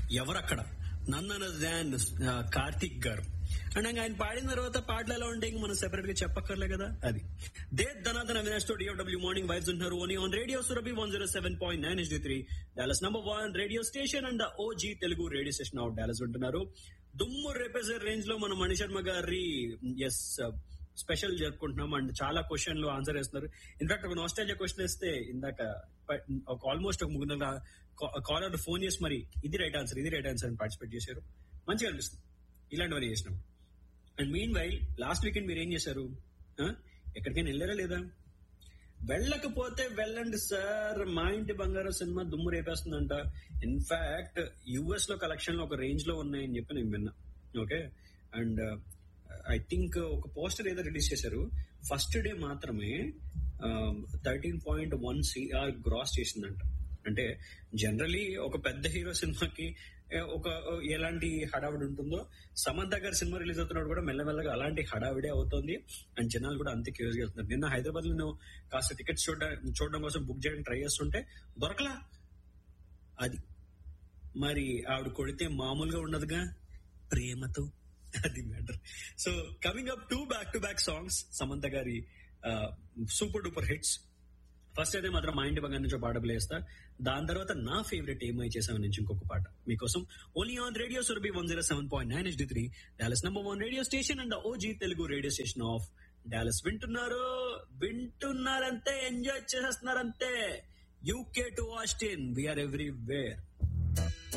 ఎవరక్కడ నన్ అనదర్ దాన్ కార్తిక్ గారు అండ్ ఇంకా ఆయన పాడిన తర్వాత పాటలు ఎలా ఉంటాయి ఇంక మనం సెపరేట్ గా చెప్పక్కర్లే కదా అది దే ధనాధన అవినాష్ తో డిఓడబ్ల్యూ మార్నింగ్ వైబ్స్ ఉంటున్నారు only on radio Surabhi one zero seven point nine S three Dallas number one radio station and OG Telugu radio station of Dallas ఉంటున్నారు దుమ్ము రేపేసే రేంజ్ లో మన మణి శర్మ గారి ఎస్ స్పెషల్ జరుపుకుంటున్నాం అండ్ చాలా క్వశ్చన్లు ఆన్సర్ చేస్తున్నారు ఇన్ఫాక్ట్ ఒక నాస్టాలజీ క్వశ్చన్ వేస్తే ఇందాక ప- ఒక ఆల్మోస్ట్ ఒక ముగ్గురు కాలర్ ఫోన్ చేసి మరి ఇది రైట్ ఆన్సర్ ఇది రైట్ ఆన్సర్ అని పార్టిసిపేట్ చేశారు మంచిగా అనిపిస్తుంది ఇలాంటివన్నీ చేసినాం and meanwhile last weekend మీరు ఏం చేశారు ఆ? ఎక్కడికైనా వెళ్ళారా లేదా వెళ్ళకపోతే వెళ్ళండి సార్ మా ఇంటి బంగారం సినిమా దుమ్ము రేపేస్తుందంట ఇన్ఫాక్ట్ యుఎస్ లో కలెక్షన్ లో ఒక రేంజ్ లో ఉన్నాయని చెప్పి నేను విన్నా ఓకే అండ్ ఐ థింక్ ఒక పోస్టర్ ఏదో రిలీజ్ చేశారు ఫస్ట్ డే మాత్రమే thirteen point one CR gross చేసిందంట అంటే జనరలీ ఒక పెద్ద హీరో సినిమాకి ఏ, ఒక ఎలాంటి హడావిడి ఉంటుందో సమంత గారి సినిమా రిలీజ్ అవుతున్నప్పుడు కూడా మెల్లమెల్లగా అలాంటి హడావిడే అవుతుంది అండ్ జనాలు కూడా అంతే క్యూరియస్ వెళ్తున్నారు నిన్న హైదరాబాద్ లో నేను కాస్త టికెట్స్ చూడడం చూడడం కోసం బుక్ చేయడానికి ట్రై చేస్తుంటే దొరకలా అది మరి ఆవిడ కొడితే మామూలుగా ఉండదుగా ప్రేమతో అది matter so coming up two back to back songs Samantha గారి సూపర్ డూపర్ హిట్స్ ఫస్ట్ అయితే మాత్రం మా ఇంటి బంగారు నుంచి ఒక పాట ప్లే చేస్తా దాని తర్వాత నా ఫేవరెట్ ఏమై చేసామని నుంచి ఇంకొక పాట మీకోసం only on radio Surabhi one zero seven point nine H three Dallas number one radio station and OG Telugu radio station of Dallas వింటున్నారు వింటున్నారంతే ఎంజాయ్ చేసేస్తున్నారంతే UK to Austin we are everywhere